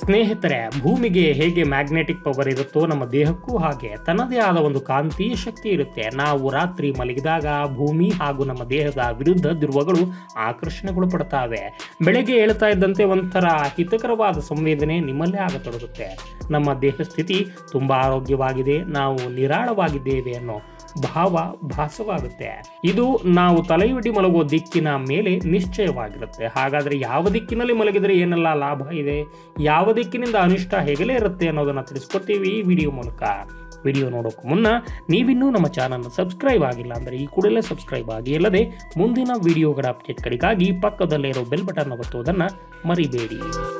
ಸ್ನೇಹಿತರೆ ಭೂಮಿಗೆ ಹೇಗೆ ಮ್ಯಾಗ್ನೆಟಿಕ್ ಪವರ್ ಇರುತ್ತೋ ನಮ್ಮ ದೇಹಕ್ಕೂ ಹಾಗೆ ತನ್ನದೇ ಆದ ಒಂದು ಕಾಂತೀಯ ಶಕ್ತಿ ಇರುತ್ತೆ ನಾವು ರಾತ್ರಿ ಮಲಗಿದಾಗ ಭೂಮಿ ಹಾಗೂ ನಮ್ಮ ದೇಹದ ವಿರುದ್ಧ ಧ್ರುವಗಳು ಆಕರ್ಷಣೆಗಳು ಪಡ್ತಾವೆ ಬೆಳಗ್ಗೆ ಹೇಳ್ತಾ ಇದ್ದಂತೆ ಒಂಥರ ಹಿತಕರವಾದ ಸಂವೇದನೆ ನಿಮ್ಮಲ್ಲೇ ಆಗತೊಡಗುತ್ತೆ ನಮ್ಮ ದೇಹ ಸ್ಥಿತಿ ತುಂಬಾ ಆರೋಗ್ಯವಾಗಿದೆ ನಾವು ನಿರಾಳವಾಗಿದ್ದೇವೆ ಅನ್ನೋ ಭಾವ ಭಾಸವಾಗುತ್ತೆ ಇದು ನಾವು ತಲೆಯುಡಿ ಮಲಗುವ ದಿಕ್ಕಿನ ಮೇಲೆ ನಿಶ್ಚಯವಾಗಿರುತ್ತೆ ಹಾಗಾದ್ರೆ ಯಾವ ದಿಕ್ಕಿನಲ್ಲಿ ಮಲಗಿದರೆ ಏನೆಲ್ಲ ಲಾಭ ಇದೆ ಯಾವ ದಿಕ್ಕಿನಿಂದ ಅನಿಷ್ಟ ಹೇಗಲೇ ಇರುತ್ತೆ ಅನ್ನೋದನ್ನ ತಿಳಿಸ್ಕೊಡ್ತೀವಿ ಈ ವಿಡಿಯೋ ಮೂಲಕ ವಿಡಿಯೋ ನೋಡೋಕೆ ಮುನ್ನ ನೀವಿನ್ನೂ ನಮ್ಮ ಚಾನಲ್ ಸಬ್ಸ್ಕ್ರೈಬ್ ಆಗಿಲ್ಲ ಅಂದರೆ ಈ ಕೂಡಲೇ ಸಬ್ಸ್ಕ್ರೈಬ್ ಆಗಿ ಅಲ್ಲದೆ ಮುಂದಿನ ವಿಡಿಯೋಗಳ ಅಪ್ಡೇಟ್ಗಳಿಗಾಗಿ ಪಕ್ಕದಲ್ಲೇ ಇರೋ ಬೆಲ್ ಬಟನ್ ಒತ್ತುವುದನ್ನು ಮರಿಬೇಡಿ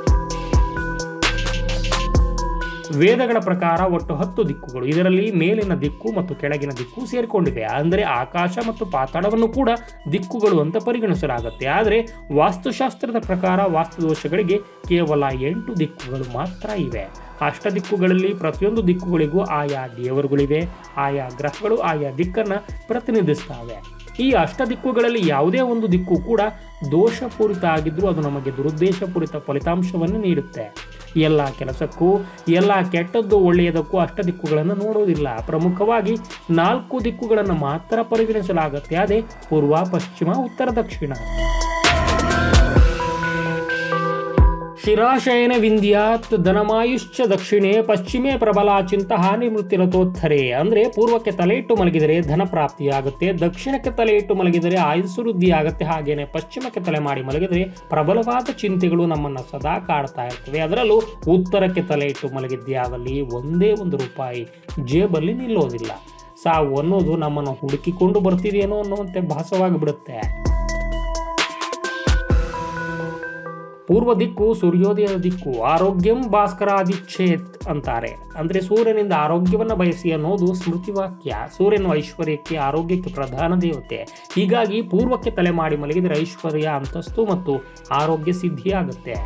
ವೇದಗಳ ಪ್ರಕಾರ ಒಟ್ಟು ಹತ್ತು ದಿಕ್ಕುಗಳು ಇದರಲ್ಲಿ ಮೇಲಿನ ದಿಕ್ಕು ಮತ್ತು ಕೆಳಗಿನ ದಿಕ್ಕು ಸೇರಿಕೊಂಡಿವೆ ಅಂದರೆ ಆಕಾಶ ಮತ್ತು ಪಾತಾಳವನ್ನು ಕೂಡ ದಿಕ್ಕುಗಳು ಅಂತ ಪರಿಗಣಿಸಲಾಗುತ್ತೆ ಆದರೆ ವಾಸ್ತುಶಾಸ್ತ್ರದ ಪ್ರಕಾರ ವಾಸ್ತುದೋಷಗಳಿಗೆ ಕೇವಲ ಎಂಟು ದಿಕ್ಕುಗಳು ಮಾತ್ರ ಇವೆ ಅಷ್ಟ ದಿಕ್ಕುಗಳಲ್ಲಿ ಪ್ರತಿಯೊಂದು ದಿಕ್ಕುಗಳಿಗೂ ಆಯಾ ದೇವರುಗಳಿವೆ ಆಯಾ ಗ್ರಹಗಳು ಆಯಾ ದಿಕ್ಕನ್ನು ಪ್ರತಿನಿಧಿಸ್ತವೆ ಈ ಅಷ್ಟ ದಿಕ್ಕುಗಳಲ್ಲಿ ಯಾವುದೇ ಒಂದು ದಿಕ್ಕು ಕೂಡ ದೋಷಪೂರಿತ ಆಗಿದ್ರೂ ಅದು ನಮಗೆ ದುರುದ್ದೇಶಪೂರಿತ ಫಲಿತಾಂಶವನ್ನು ನೀಡುತ್ತೆ ಎಲ್ಲ ಕೆಲಸಕ್ಕೂ ಎಲ್ಲ ಕೆಟ್ಟದ್ದು ಒಳ್ಳೆಯದಕ್ಕೂ ಅಷ್ಟ ದಿಕ್ಕುಗಳನ್ನು ನೋಡುವುದಿಲ್ಲ ಪ್ರಮುಖವಾಗಿ ನಾಲ್ಕು ದಿಕ್ಕುಗಳನ್ನು ಮಾತ್ರ ಪರಿಗಣಿಸಲಾಗುತ್ತೆ ಅದೇ ಪೂರ್ವ ಪಶ್ಚಿಮ ಉತ್ತರ ದಕ್ಷಿಣ ಶಿರಾಶಯನ ವಿಂಧ್ಯಾತ್ ಧನಮಾಯುಶ್ಚ ದಕ್ಷಿಣೆ ಪಶ್ಚಿಮೆ ಪ್ರಬಲ ಚಿಂತ ಹಾನಿ ಮೃತ್ಯುರತೋತ್ತರೆ ಅಂದ್ರೆ ಪೂರ್ವಕ್ಕೆ ತಲೆ ಇಟ್ಟು ಮಲಗಿದರೆ ಧನ ಪ್ರಾಪ್ತಿಯಾಗುತ್ತೆ ದಕ್ಷಿಣಕ್ಕೆ ತಲೆ ಇಟ್ಟು ಮಲಗಿದರೆ ಆಯುಸ್ಸು ವೃದ್ಧಿ ಆಗುತ್ತೆ ಹಾಗೇನೆ ಪಶ್ಚಿಮಕ್ಕೆ ತಲೆ ಮಾಡಿ ಮಲಗಿದರೆ ಪ್ರಬಲವಾದ ಚಿಂತೆಗಳು ನಮ್ಮನ್ನ ಸದಾ ಕಾಡ್ತಾ ಇರ್ತವೆ ಅದರಲ್ಲೂ ಉತ್ತರಕ್ಕೆ ತಲೆ ಇಟ್ಟು ಮಲಗಿದ್ಯಾದಲ್ಲಿ ಒಂದೇ ಒಂದು ರೂಪಾಯಿ ಜೇಬಲ್ಲಿ ನಿಲ್ಲೋದಿಲ್ಲ ಸಾವು ಅನ್ನೋದು ನಮ್ಮನ್ನು ಹುಡುಕಿಕೊಂಡು ಬರ್ತಿದೆಯೇನೋ ಅನ್ನುವಂತೆ ಭಾಸವಾಗಿ ಬಿಡುತ್ತೆ ಪೂರ್ವ ದಿಕ್ಕು ಸೂರ್ಯೋದಯದ ದಿಕ್ಕು ಆರೋಗ್ಯಂ ಭಾಸ್ಕರಾದಿಚ್ಛೇತ್ ಅಂತಾರೆ ಅಂದ್ರೆ ಸೂರ್ಯನಿಂದ ಆರೋಗ್ಯವನ್ನ ಬಯಸಿ ಅನ್ನೋದು ಸ್ಮೃತಿ ವಾಕ್ಯ ಸೂರ್ಯನು ಐಶ್ವರ್ಯಕ್ಕೆ ಆರೋಗ್ಯಕ್ಕೆ ಪ್ರಧಾನ ದೇವತೆ ಹೀಗಾಗಿ ಪೂರ್ವಕ್ಕೆ ತಲೆ ಮಾಡಿ ಮಲಗಿದರೆ ಐಶ್ವರ್ಯ ಅಂತಸ್ತು ಮತ್ತು ಆರೋಗ್ಯ ಸಿದ್ಧಿಯಾಗುತ್ತೆ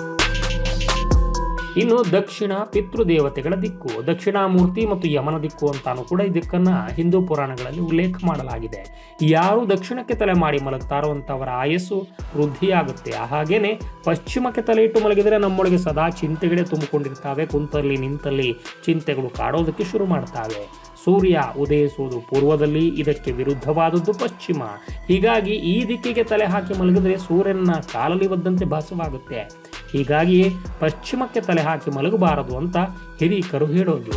ಇನ್ನು ದಕ್ಷಿಣ ಪಿತೃದೇವತೆಗಳ ದಿಕ್ಕು ದಕ್ಷಿಣಾಮೂರ್ತಿ ಮತ್ತು ಯಮನ ದಿಕ್ಕು ಅಂತಾನು ಕೂಡ ಈ ದಿಕ್ಕನ್ನ ಹಿಂದೂ ಪುರಾಣಗಳಲ್ಲಿ ಉಲ್ಲೇಖ ಮಾಡಲಾಗಿದೆ ಯಾರು ದಕ್ಷಿಣಕ್ಕೆ ತಲೆ ಮಾಡಿ ಮಲಗ್ತಾರೋ ಅಂತವರ ಆಯಸ್ಸು ವೃದ್ಧಿಯಾಗುತ್ತೆ ಹಾಗೇನೆ ಪಶ್ಚಿಮಕ್ಕೆ ತಲೆ ಇಟ್ಟು ಮಲಗಿದರೆ ನಮ್ಮೊಳಗೆ ಸದಾ ಚಿಂತೆಗಳೇ ತುಂಬಿಕೊಂಡಿರ್ತಾವೆ ಕುಂತಲ್ಲಿ ನಿಂತಲ್ಲಿ ಚಿಂತೆಗಳು ಕಾಡೋದಕ್ಕೆ ಶುರು ಮಾಡ್ತಾವೆ ಸೂರ್ಯ ಉದಯಿಸುವುದು ಪೂರ್ವದಲ್ಲಿ ಇದಕ್ಕೆ ವಿರುದ್ಧವಾದದ್ದು ಪಶ್ಚಿಮ ಹೀಗಾಗಿ ಈ ದಿಕ್ಕಿಗೆ ತಲೆ ಹಾಕಿ ಮಲಗಿದ್ರೆ ಸೂರ್ಯನ ಕಾಲಲ್ಲಿ ಒದ್ದಂತೆ ಭಾಸವಾಗುತ್ತೆ ಹೀಗಾಗಿಯೇ ಪಶ್ಚಿಮಕ್ಕೆ ತಲೆ ಹಾಕಿ ಮಲಗಬಾರದು ಅಂತ ಹಿರೀಕರು ಹೇಳೋದು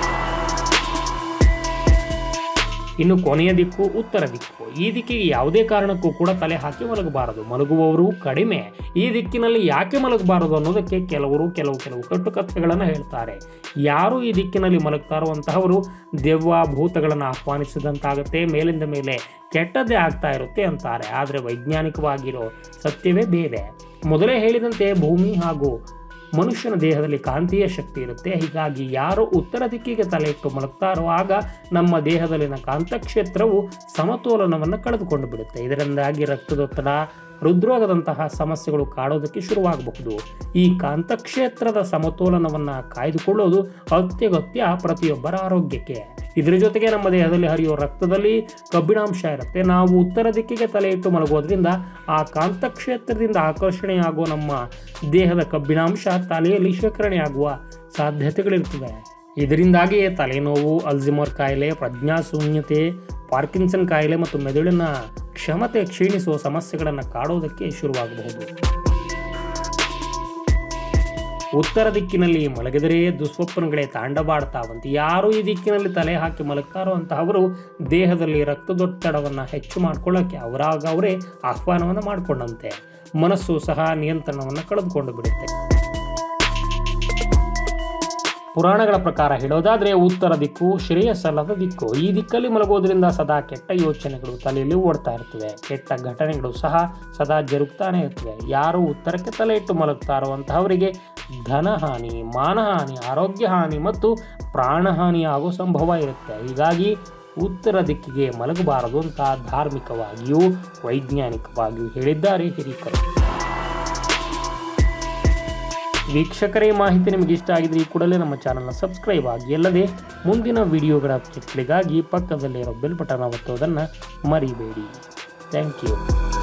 ಇನ್ನು ಕೊನೆಯ ದಿಕ್ಕು ಉತ್ತರ ದಿಕ್ಕು ಈ ದಿಕ್ಕಿಗೆ ಯಾವುದೇ ಕಾರಣಕ್ಕೂ ಕೂಡ ತಲೆ ಹಾಕಿ ಮಲಗಬಾರದು ಮಲಗುವವರು ಕಡಿಮೆ ಈ ದಿಕ್ಕಿನಲ್ಲಿ ಯಾಕೆ ಮಲಗಬಾರದು ಅನ್ನೋದಕ್ಕೆ ಕೆಲವರು ಕೆಲವು ಕೆಲವು ಕಟ್ಟುಕಥೆಗಳನ್ನು ಹೇಳ್ತಾರೆ ಯಾರು ಈ ದಿಕ್ಕಿನಲ್ಲಿ ಮಲಗ್ತಾರೋ ಅಂತಹವರು ದೆವ್ವ ಭೂತಗಳನ್ನು ಆಹ್ವಾನಿಸಿದಂತಾಗುತ್ತೆ ಮೇಲಿಂದ ಮೇಲೆ ಕೆಟ್ಟದ್ದೇ ಆಗ್ತಾ ಇರುತ್ತೆ ಅಂತಾರೆ ಆದರೆ ವೈಜ್ಞಾನಿಕವಾಗಿರೋ ಸತ್ಯವೇ ಬೇರೆ ಮೊದಲೇ ಹೇಳಿದಂತೆ ಭೂಮಿ ಹಾಗೂ ಮನುಷ್ಯನ ದೇಹದಲ್ಲಿ ಕಾಂತೀಯ ಶಕ್ತಿ ಇರುತ್ತೆ ಹೀಗಾಗಿ ಯಾರು ಉತ್ತರ ದಿಕ್ಕಿಗೆ ತಲೆ ಇಟ್ಟು ಮಲಗ್ತಾರೋ ಆಗ ನಮ್ಮ ದೇಹದಲ್ಲಿನ ಕಾಂತಕ್ಷೇತ್ರವು ಸಮತೋಲನವನ್ನು ಕಳೆದುಕೊಂಡು ಬಿಡುತ್ತೆ ಇದರಿಂದಾಗಿ ರಕ್ತದೊತ್ತಡ ಹೃದ್ರೋಗದಂತಹ ಸಮಸ್ಯೆಗಳು ಕಾಡೋದಕ್ಕೆ ಶುರುವಾಗಬಹುದು ಈ ಕಾಂತಕ್ಷೇತ್ರದ ಸಮತೋಲನವನ್ನು ಕಾಯ್ದುಕೊಳ್ಳೋದು ಅತ್ಯಗತ್ಯ ಪ್ರತಿಯೊಬ್ಬರ ಆರೋಗ್ಯಕ್ಕೆ ಇದರ ಜೊತೆಗೆ ನಮ್ಮ ದೇಹದಲ್ಲಿ ಹರಿಯೋ ರಕ್ತದಲ್ಲಿ ಕಬ್ಬಿಣಾಂಶ ಇರುತ್ತೆ ನಾವು ಉತ್ತರ ದಿಕ್ಕಿಗೆ ತಲೆ ಇಟ್ಟು ಮಲಗೋದ್ರಿಂದ ಆ ಕಾಂತಕ್ಷೇತ್ರದಿಂದ ಆಕರ್ಷಣೆಯಾಗುವ ನಮ್ಮ ದೇಹದ ಕಬ್ಬಿಣಾಂಶ ತಲೆಯಲ್ಲಿ ಶೇಖರಣೆಯಾಗುವ ಸಾಧ್ಯತೆಗಳಿರ್ತವೆ ಇದರಿಂದಾಗಿಯೇ ತಲೆನೋವು ಅಲ್ಝಿಮರ್ ಕಾಯಿಲೆ ಪ್ರಜ್ಞಾಶೂನ್ಯತೆ ಪಾರ್ಕಿನ್ಸನ್ ಕಾಯಿಲೆ ಮತ್ತು ಮೆದುಳಿನ ಕ್ಷಮತೆ ಕ್ಷೀಣಿಸುವ ಸಮಸ್ಯೆಗಳನ್ನು ಕಾಡೋದಕ್ಕೆ ಶುರುವಾಗಬಹುದು ಉತ್ತರ ದಿಕ್ಕಿನಲ್ಲಿ ಮಲಗಿದರೆ ದುಸ್ವಪ್ನಗಳೇ ತಾಂಡವಾಡ್ತಾವಂತೆ ಯಾರು ಈ ದಿಕ್ಕಿನಲ್ಲಿ ತಲೆ ಹಾಕಿ ಮಲಗ್ತಾರೋ ಅಂತಹವರು ದೇಹದಲ್ಲಿ ರಕ್ತದೊತ್ತಡವನ್ನು ಹೆಚ್ಚು ಮಾಡ್ಕೊಳ್ಳೋಕ್ಕೆ ಅವರಾಗ ಅವರೇ ಆಹ್ವಾನವನ್ನು ಮಾಡಿಕೊಂಡಂತೆ ಮನಸ್ಸು ಸಹ ನಿಯಂತ್ರಣವನ್ನು ಕಳೆದುಕೊಂಡು ಬಿಡುತ್ತೆ ಪುರಾಣಗಳ ಪ್ರಕಾರ ಹೇಳೋದಾದ್ರೆ ಉತ್ತರ ದಿಕ್ಕು ಶ್ರೇಯಸ್ಸಲ್ಲದ ದಿಕ್ಕು ಈ ದಿಕ್ಕಲ್ಲಿ ಮಲಗೋದ್ರಿಂದ ಸದಾ ಕೆಟ್ಟ ಯೋಚನೆಗಳು ತಲೆಯಲ್ಲಿ ಓಡ್ತಾ ಇರ್ತವೆ ಕೆಟ್ಟ ಘಟನೆಗಳು ಸಹ ಸದಾ ಜರುಗ್ತಾನೆ ಇರ್ತವೆ ಯಾರು ಉತ್ತರಕ್ಕೆ ತಲೆ ಇಟ್ಟು ಮಲಗ್ತಾರೋ ಅಂತಹವರಿಗೆ ಧನಹಾನಿ ಮಾನಹಾನಿ ಆರೋಗ್ಯ ಹಾನಿ ಮತ್ತು ಪ್ರಾಣಹಾನಿ ಆಗೋ ಸಂಭವ ಇರುತ್ತೆ ಹೀಗಾಗಿ ಉತ್ತರ ದಿಕ್ಕಿಗೆ ಮಲಗಬಾರದು ಅಂತ ಧಾರ್ಮಿಕವಾಗಿಯೂ ವೈಜ್ಞಾನಿಕವಾಗಿಯೂ ಹೇಳಿದ್ದಾರೆ ಹಿರಿಕರು ವೀಕ್ಷಕರೇ ಮಾಹಿತಿ ನಿಮಗೆ ಇಷ್ಟ ಆಗಿದ್ರೆ ಈ ಕೂಡಲೇ ನಮ್ಮ ಚಾನಲ್ನ ಸಬ್ಸ್ಕ್ರೈಬ್ ಆಗಿ ಅಲ್ಲದೆ ಮುಂದಿನ ವಿಡಿಯೋಗಳ ಅಪ್ಡೇಟ್ಗಳಿಗಾಗಿ ಪಕ್ಕದಲ್ಲಿರೋ ಬೆಲ್ ಬಟನ್ ಒತ್ತೋದನ್ನು ಮರಿಬೇಡಿ ಥ್ಯಾಂಕ್ ಯು